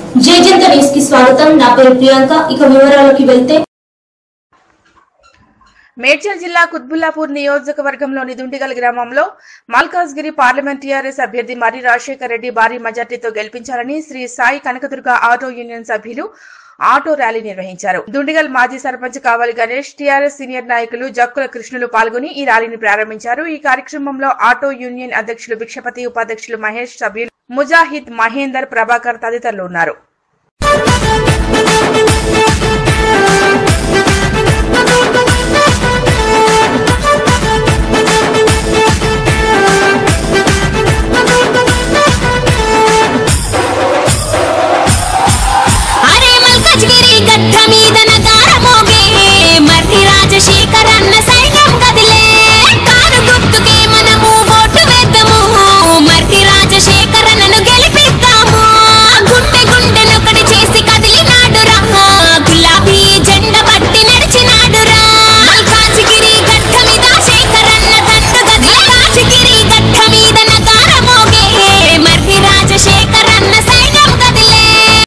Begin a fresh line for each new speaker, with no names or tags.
జయజంత news కి స్వాగతం నా పేరు ప్రియాంక ఇక వివరాలకి వెళ్తే
మేడ్చల్ జిల్లా కుత్బుల్లాపూర్ నియోజకవర్గంలోని దుండిగల్ గ్రామంలో మల్కాజ్గిరి పార్లమెంట్ టీఆర్ఎస్ అభ్యర్థి మర్రి రాజశేఖర్ రెడ్డి భారీ మెజార్టీతో గెలిపించాలని శ్రీ సాయి కనకదుర్గ ఆటో యూనియన్ సభ్యులు ఆటో ర్యాలీ నిర్వహించారు దుండిగల్ మాజీ సర్పంచ్ కావాలి గణేష్ టీఆర్ఎస్ సీనియర్ నాయకులు జక్కుల కృష్ణులు పాల్గొని ఈ ర్యాలీని ప్రారంభించారు ఈ కార్యక్రమంలో ఆటో యూనియన్ అధ్యక్షులు భిక్షపతి ఉపాధ్యక్షులు మహేష్ సభ్యులు ముజాహిద్ మహేందర్ ప్రభాకర్ తదితరులు ఉన్నారు